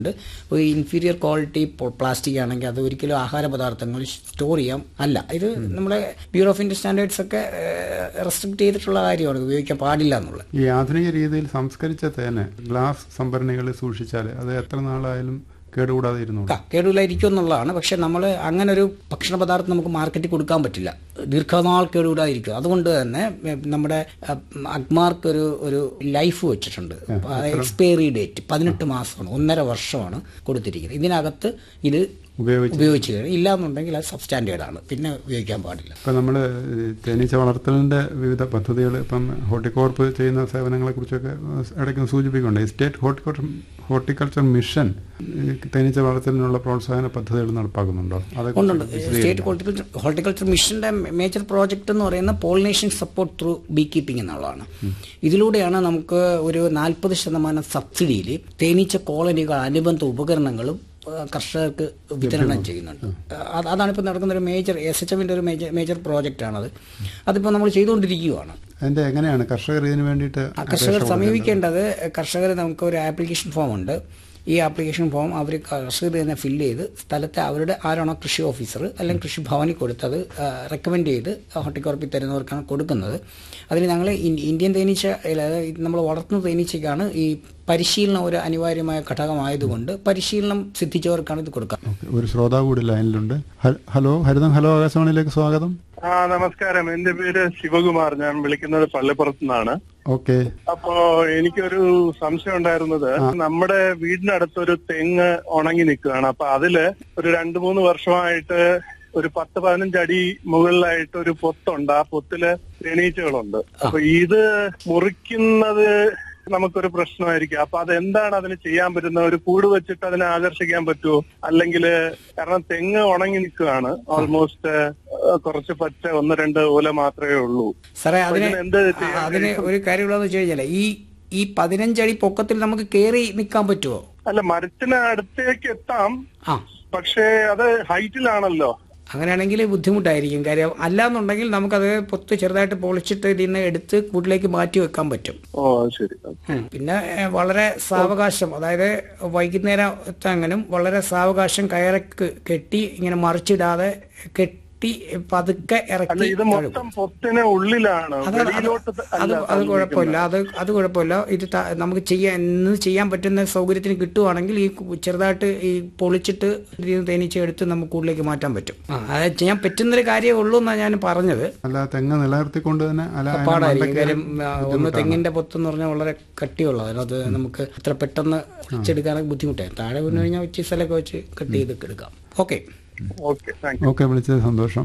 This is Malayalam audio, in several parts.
ഉണ്ട് ഒരു ഇൻഫീരിയർ ക്വാളിറ്റി പ്ലാസ്റ്റിക് ആണെങ്കിൽ അത് ഒരിക്കലും ആഹാര പദാർത്ഥങ്ങൾ സ്റ്റോർ ചെയ്യാം അല്ല ഇത് നമ്മുടെ ബ്യൂറോ ഓഫ് ഇന്ത്യൻ സ്റ്റാൻഡേർഡ്സ് ഒക്കെ റെസ്ട്രിക്ട് ചെയ്തിട്ടുള്ള കാര്യമാണ് ഇത് ഉപയോഗിക്കാൻ പാടില്ല എന്നുള്ളത് ഈ ആധുനിക രീതിയിൽ സംസ്കരിച്ച തേന് ഗ്ലാസ് സംഭരണികളിൽ സൂക്ഷിച്ചാൽ അത് എത്ര നാളായാലും കേടുകൂടാതെ ഇരുന്നു ക- കേടുകൂടായിരിക്കും എന്നുള്ളതാണ് പക്ഷെ നമ്മൾ അങ്ങനെ ഒരു ഭക്ഷണ പദാർത്ഥം നമുക്ക് മാർക്കറ്റിൽ കൊടുക്കാൻ പറ്റില്ല ദീർഘനാൾ കേടുകൂടാതിരിക്കും അതുകൊണ്ട് തന്നെ എ, നമ്മുടെ അ, അഗ്മാർക്ക് ഒരു ഒരു ലൈഫ് വെച്ചിട്ടുണ്ട് എക്സ്പയറി ഡേറ്റ് പതിനെട്ട് മാസമാണ് ഒന്നര വർഷമാണ് കൊടുത്തിരിക്കുന്നത് ഇതിനകത്ത് ഇത് ഉപയോഗിച്ച് ഉപയോഗിച്ച് കഴിഞ്ഞാൽ ഇല്ല എന്നുണ്ടെങ്കിൽ അത് സബ്സ്റ്റാൻഡേർഡ് ആണ് പിന്നെ ഉപയോഗിക്കാൻ പാടില്ല ഇപ്പം നമ്മൾ തേനീച്ച വളർത്തലിൻ്റെ വിവിധ പദ്ധതികൾ ഇപ്പം ഹോർട്ടിക്കോർപ്പ് ചെയ്യുന്ന സേവനങ്ങളെ കുറിച്ചൊക്കെ ഇടയ്ക്ക് സൂചിപ്പിക്കുന്നുണ്ട് ഈ സ്റ്റേറ്റ് ഹോർട്ടിക്കോർച്ചർ ഹോർട്ടിക്കൾച്ചർ മിഷൻ ഈ തേനീച്ച വളർത്തലിനുള്ള പ്രോത്സാഹന പദ്ധതികൾ നടപ്പാക്കുന്നുണ്ടോ ഉണ്ടുണ്ട് അതൊക്കെ സ്റ്റേറ്റ് ഹോർട്ടിക്കൾച്ചർ ഹോർട്ടിക്കൾച്ചർ മിഷന്റെ മേജർ പ്രോജക്റ്റ് എന്ന് പറയുന്ന pollination support through beekeeping എന്നുള്ളതാണ് ഇതിലൂടെയാണ് നമുക്ക് ഒരു നാൽപ്പത് ശതമാനം സബ്സിഡിയിൽ തേനീച്ച കോളനികൾ അനുബന്ധ ഉപകരണങ്ങളും ആ, കർഷകർക്ക് വിതരണം ചെയ്യുന്നുണ്ട് അത് അതാണ് ഇപ്പോൾ നടക്കുന്ന ഒരു മേജർ എസ് എച്ച് എമ്മിൻ്റെ ഒരു മേജർ മേജർ പ്രോജക്റ്റാണത് അതിപ്പോൾ നമ്മൾ ചെയ്തുകൊണ്ടിരിക്കുകയാണ് അതിൻ്റെ എങ്ങനെയാണ് കർഷകർ ഇതിന് വേണ്ടിയിട്ട് ആ കർഷകർ സമീപിക്കേണ്ടത് കർഷകർ നമുക്ക് ഒരു ആപ്ലിക്കേഷൻ ഫോം ഉണ്ട് ഈ ആപ്ലിക്കേഷൻ ഫോം അവർ കർഷകർ തന്നെ ഫില്ല് ചെയ്ത് സ്ഥലത്തെ അവരുടെ ആരാണോ കൃഷി ഓഫീസർ അല്ലെങ്കിൽ കൃഷി ഭവനിൽ കൊടുത്തത് റെക്കമെൻഡ് ചെയ്ത് ഹോർട്ടിക്കോർപ്പിൽ തരുന്നവർക്കാണ് കൊടുക്കുന്നത് അതിന് ഞങ്ങൾ ഇന്ത്യൻ തേനീച്ച അതായത് നമ്മൾ വളർത്തുന്ന തേനീച്ചയ്ക്കാണ് ഈ പരിശീലനം ഒരു അനിവാര്യമായ ഘടകമായതുകൊണ്ട് പരിശീലനം സിദ്ധിച്ചവർക്കാണ് ഇത് കൊടുക്കുക ഓക്കെ ഒരു ശ്രോതാവ് കൂടി ലൈനിലുണ്ട് ഹ- ഹലോ ഹരിതം ഹലോ ആകാശവാണിയിലേക്ക് സ്വാഗതം ആ നമസ്കാരം എന്റെ പേര് ശിവകുമാർ ഞാൻ വിളിക്കുന്നത് പള്ളിപ്പുറത്ത് നിന്നാണ് ഓക്കെ അപ്പോ എനിക്കൊരു സംശയം ഉണ്ടായിരുന്നത് നമ്മുടെ വീടിനടുത്തൊരു തെങ്ങ് ഉണങ്ങി നിൽക്കുകയാണ് അപ്പൊ അതില് ഒരു രണ്ടു മൂന്ന് വർഷമായിട്ട് ഒരു പത്ത് പതിനഞ്ച് അടി മുകളിലായിട്ട് ഒരു പൊത്തുണ്ട് ആ പൊത്തില് തേനീച്ചകളുണ്ട് അപ്പൊ ഇത് മുറിക്കുന്നത് നമുക്കൊരു പ്രശ്നമായിരിക്കും അപ്പൊ അതെന്താണ് അതിന് ചെയ്യാൻ പറ്റുന്നത് ഒരു കൂട് വെച്ചിട്ട് അതിനെ ആകർഷിക്കാൻ പറ്റുമോ അല്ലെങ്കിൽ കാരണം തെങ്ങ് ഉണങ്ങി നിൽക്കുകയാണ് ഓൾമോസ്റ്റ് കുറച്ച് പച്ച ഒന്ന് രണ്ട് ഓല മാത്രമേ ഉള്ളൂ സാറേ അതിന് ഇതിന് എന്ത് ആ, ചെയ്യാൻ അതിന് ഒരു കാര്യമുള്ളതെന്ന് വെച്ച് കഴിഞ്ഞാൽ ഈ ഈ പതിനഞ്ചടി പൊക്കത്തിൽ നമുക്ക് കയറി നിൽക്കാൻ പറ്റുമോ അല്ല മരത്തിന് അടുത്തേക്ക് എത്താം ആ പക്ഷേ അത് ഹൈറ്റിലാണല്ലോ അങ്ങനെയാണെങ്കിൽ ബുദ്ധിമുട്ടായിരിക്കും കാര്യം അല്ലാന്നുണ്ടെങ്കിൽ നമുക്കത് പൊത്ത് ചെറുതായിട്ട് പൊളിച്ചിട്ട് ഇതിൽ നിന്ന് എടുത്ത് കൂട്ടിലേക്ക് മാറ്റി വെക്കാൻ പറ്റും ഓ അത് ശരി ഉം. പിന്നെ ഏഹ്, വളരെ സാവകാശം അതായത് വൈകുന്നേരത്തെങ്ങനും വളരെ സാവകാശം കയറക്ക് കെട്ടി ഇങ്ങനെ മറിച്ചിടാതെ കെട്ടി പതുക്കെ അല്ല ഇറക്കി ഇത് മൊത്തം പൊത്തിന് ഉള്ളിലാണ് അത് അത് വെളിയിലോട്ട് അത് അല്ല അത് കുഴപ്പമില്ല അത് അത് കുഴപ്പമില്ല ഇത് ത- നമുക്ക് ചെയ്യാൻ ഇന്ന് ചെയ്യാൻ പറ്റുന്ന സൗകര്യത്തിന് കിട്ടുവാണെങ്കിൽ ഈ കു- ചെറുതായിട്ട് ഈ പൊളിച്ചിട്ട് ഇതിൽ തേനീച്ച എടുത്ത് നമുക്ക് കൂടുതലേക്ക് മാറ്റാൻ പറ്റും ആ അത് ചെയ്യാൻ പറ്റുന്നൊരു കാര്യമേ ഉള്ളൂ എന്നാണ് ഞാൻ പറഞ്ഞത് അല്ല തെങ്ങ് നിലനിർത്തിക്കൊണ്ട് തന്നെ അല്ല അതിനെ പാടായിരിക്കും മണ്ടയ്ക്ക് കാര്യം ആ, ഒന്ന് തെങ്ങിന്റെ പൊത്തെന്ന് പറഞ്ഞാൽ വളരെ കട്ടിയുള്ളത് അത് നമുക്ക് അത്ര പെട്ടെന്ന് വെച്ചെടുക്കാനൊക്കെ ബുദ്ധിമുട്ടായി താഴെ വീണ് കഴിഞ്ഞാൽ ഉച്ച സ്ഥലമൊക്കെ വെച്ച് കട്ട് ചെയ്ത് എടുക്കാം ഓക്കെ ഓക്കെ താങ്ക് ഓക്കെ വിളിച്ചത് സന്തോഷം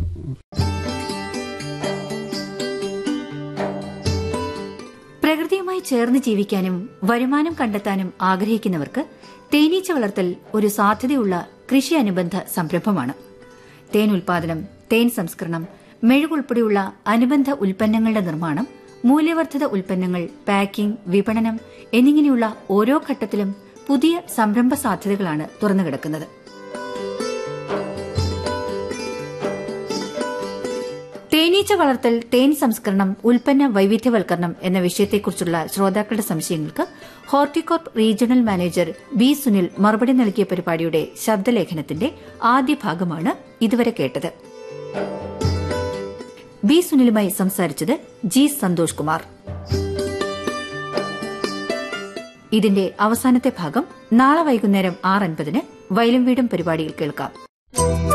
പ്രകൃതിയുമായി ചേർന്ന് ജീവിക്കാനും വരുമാനം കണ്ടെത്താനും ആഗ്രഹിക്കുന്നവർക്ക് തേനീച്ച വളർത്തൽ ഒരു സാധ്യതയുള്ള കൃഷി അനുബന്ധ സംരംഭമാണ് തേൻ ഉൽപാദനം തേൻ സംസ്കരണം മെഴുകുൾപ്പെടെയുള്ള അനുബന്ധ ഉൽപ്പന്നങ്ങളുടെ നിർമ്മാണം മൂല്യവർദ്ധിത ഉൽപ്പന്നങ്ങൾ പാക്കിംഗ് വിപണനം എന്നിങ്ങനെയുള്ള ഓരോ ഘട്ടത്തിലും പുതിയ സംരംഭ സാധ്യതകളാണ് തുറന്നുകിടക്കുന്നത് തേനീച്ച വളർത്തൽ തേൻ സംസ്കരണം ഉൽപ്പന്ന വൈവിധ്യവൽക്കരണം എന്ന വിഷയത്തെക്കുറിച്ചുള്ള ശ്രോതാക്കളുടെ സംശയങ്ങൾക്ക് Horticorp regional manager B Sunil മറുപടി നൽകിയ പരിപാടിയുടെ ശബ്ദലേഖനത്തിന്റെ ആദ്യ ഭാഗമാണ് ഇതുവരെ കേട്ടത് ബി സുനിലുമായി സംസാരിച്ചത് ജി സന്തോഷ് കുമാർ ഇതിന്റെ അവസാനത്തെ ഭാഗം നാളെ വൈകുന്നേരം ആറ് അൻപതിന് വയലും വീടും പരിപാടിയിൽ കേൾക്കാം